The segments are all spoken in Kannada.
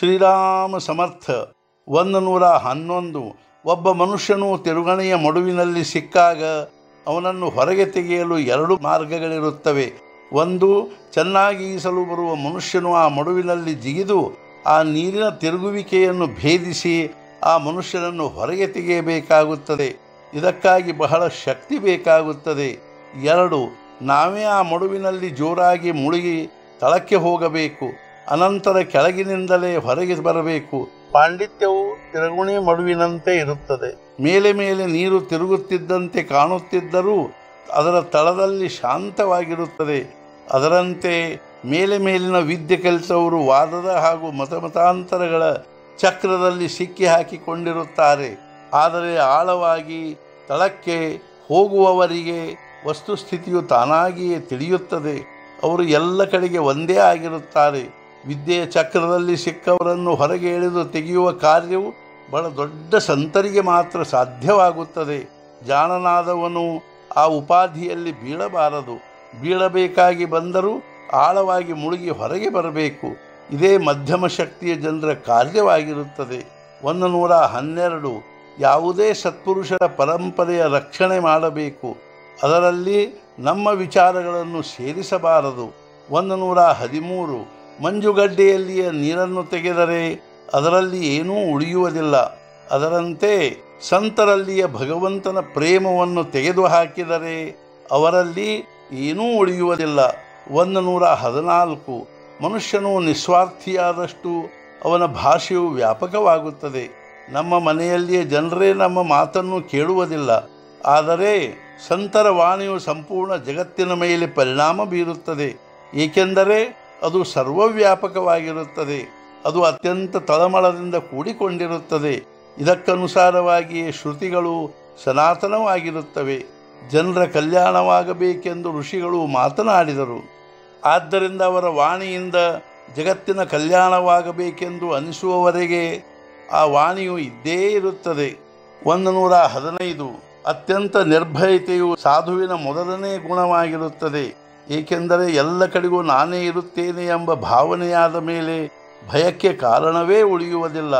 ಶ್ರೀರಾಮ ಸಮರ್ಥ ಒಂದು ನೂರ ಹನ್ನೊಂದು ಒಬ್ಬ ಮನುಷ್ಯನು ತಿರುಗಣೆಯ ಮಡುವಿನಲ್ಲಿ ಸಿಕ್ಕಾಗ ಅವನನ್ನು ಹೊರಗೆ ತೆಗೆಯಲು ಎರಡು ಮಾರ್ಗಗಳಿರುತ್ತವೆ ಒಂದು ಚೆನ್ನಾಗಿ ಈಸಲು ಬರುವ ಮನುಷ್ಯನು ಆ ಮಡುವಿನಲ್ಲಿ ಜಿಗಿದು ಆ ನೀರಿನ ತಿರುಗುವಿಕೆಯನ್ನು ಭೇದಿಸಿ ಆ ಮನುಷ್ಯನನ್ನು ಹೊರಗೆ ತೆಗೆಯಬೇಕಾಗುತ್ತದೆ ಇದಕ್ಕಾಗಿ ಬಹಳ ಶಕ್ತಿ ಬೇಕಾಗುತ್ತದೆ ಎರಡು ನಾವೇ ಆ ಮಡುವಿನಲ್ಲಿ ಜೋರಾಗಿ ಮುಳುಗಿ ತಳಕ್ಕೆ ಹೋಗಬೇಕು ಅನಂತರ ಕೆಳಗಿನಿಂದಲೇ ಹೊರಗೆ ಬರಬೇಕು ಪಾಂಡಿತ್ಯವು ತಿರುಗುಣಿ ಮಡುವಿನಂತೆ ಇರುತ್ತದೆ ಮೇಲೆ ಮೇಲೆ ನೀರು ತಿರುಗುತ್ತಿದ್ದಂತೆ ಕಾಣುತ್ತಿದ್ದರೂ ಅದರ ತಳದಲ್ಲಿ ಶಾಂತವಾಗಿರುತ್ತದೆ ಅದರಂತೆ ಮೇಲೆ ಮೇಲಿನ ವಿದ್ಯೆ ಕಲಿತವರು ವಾದದ ಹಾಗೂ ಮತಮತಾಂತರಗಳ ಚಕ್ರದಲ್ಲಿ ಸಿಕ್ಕಿ ಹಾಕಿಕೊಂಡಿರುತ್ತಾರೆ ಆದರೆ ಆಳವಾಗಿ ತಳಕ್ಕೆ ಹೋಗುವವರಿಗೆ ವಸ್ತುಸ್ಥಿತಿಯು ತಾನಾಗಿಯೇ ತಿಳಿಯುತ್ತದೆ ಅವರು ಎಲ್ಲ ಕಡೆಗೆ ಒಂದೇ ಆಗಿರುತ್ತಾರೆ ವಿದ್ಯೆಯ ಚಕ್ರದಲ್ಲಿ ಸಿಕ್ಕವರನ್ನು ಹೊರಗೆ ಎಳೆದು ತೆಗೆಯುವ ಕಾರ್ಯವು ಬಹಳ ದೊಡ್ಡ ಸಂತರಿಗೆ ಮಾತ್ರ ಸಾಧ್ಯವಾಗುತ್ತದೆ ಜಾಣನಾದವನು ಆ ಉಪಾಧಿಯಲ್ಲಿ ಬೀಳಬಾರದು ಬೀಳಬೇಕಾಗಿ ಬಂದರೂ ಆಳವಾಗಿ ಮುಳುಗಿ ಹೊರಗೆ ಬರಬೇಕು ಇದೇ ಮಧ್ಯಮ ಶಕ್ತಿಯ ಜನರ ಕಾರ್ಯವಾಗಿರುತ್ತದೆ ಒಂದು ನೂರ ಹನ್ನೆರಡು ಯಾವುದೇ ಸತ್ಪುರುಷರ ಪರಂಪರೆಯ ರಕ್ಷಣೆ ಮಾಡಬೇಕು ಅದರಲ್ಲಿ ನಮ್ಮ ವಿಚಾರಗಳನ್ನು ಸೇರಿಸಬಾರದು ಒಂದು ನೂರ ಹದಿಮೂರು ಮಂಜುಗಡ್ಡೆಯಲ್ಲಿಯ ನೀರನ್ನು ತೆಗೆದರೆ ಅದರಲ್ಲಿ ಏನೂ ಉಳಿಯುವುದಿಲ್ಲ ಅದರಂತೆ ಸಂತರಲ್ಲಿಯ ಭಗವಂತನ ಪ್ರೇಮವನ್ನು ತೆಗೆದುಹಾಕಿದರೆ ಅವರಲ್ಲಿ ಏನೂ ಉಳಿಯುವುದಿಲ್ಲ ಒಂದು ನೂರ ಹದಿನಾಲ್ಕು ಮನುಷ್ಯನು ನಿಸ್ವಾರ್ಥಿಯಾದಷ್ಟು ಅವನ ಭಾಷೆಯು ವ್ಯಾಪಕವಾಗುತ್ತದೆ ನಮ್ಮ ಮನೆಯಲ್ಲಿಯೇ ಜನರೇ ನಮ್ಮ ಮಾತನ್ನು ಕೇಳುವುದಿಲ್ಲ ಆದರೆ ಸಂತರ ವಾಣಿಯು ಸಂಪೂರ್ಣ ಜಗತ್ತಿನ ಮೇಲೆ ಪರಿಣಾಮ ಬೀರುತ್ತದೆ ಏಕೆಂದರೆ ಅದು ಸರ್ವವ್ಯಾಪಕವಾಗಿರುತ್ತದೆ ಅದು ಅತ್ಯಂತ ತಳಮಳದಿಂದ ಕೂಡಿಕೊಂಡಿರುತ್ತದೆ ಇದಕ್ಕನುಸಾರವಾಗಿಯೇ ಶ್ರುತಿಗಳು ಸನಾತನವಾಗಿರುತ್ತವೆ ಜನರ ಕಲ್ಯಾಣವಾಗಬೇಕೆಂದು ಋಷಿಗಳು ಮಾತನಾಡಿದರು ಆದ್ದರಿಂದ ಅವರ ವಾಣಿಯಿಂದ ಜಗತ್ತಿನ ಕಲ್ಯಾಣವಾಗಬೇಕೆಂದು ಅನಿಸುವವರೆಗೆ ಆ ವಾಣಿಯು ಇದ್ದೇ ಇರುತ್ತದೆ ಒಂದು ನೂರ ಹದಿನೈದು ಅತ್ಯಂತ ನಿರ್ಭಯತೆಯು ಸಾಧುವಿನ ಮೊದಲನೇ ಗುಣವಾಗಿರುತ್ತದೆ ಏಕೆಂದರೆ ಎಲ್ಲ ಕಡೆಗೂ ನಾನೇ ಇರುತ್ತೇನೆ ಎಂಬ ಭಾವನೆಯಾದ ಮೇಲೆ ಭಯಕ್ಕೆ ಕಾರಣವೇ ಉಳಿಯುವುದಿಲ್ಲ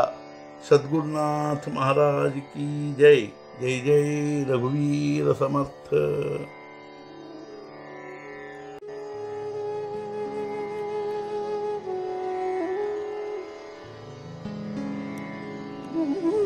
ಸದ್ಗುರುನಾಥ ಮಹಾರಾಜ್ ಕಿ ಜೈ ಜೈ ಜೈ ರಘುವೀರ ಸಮರ್ಥ Mm-hmm.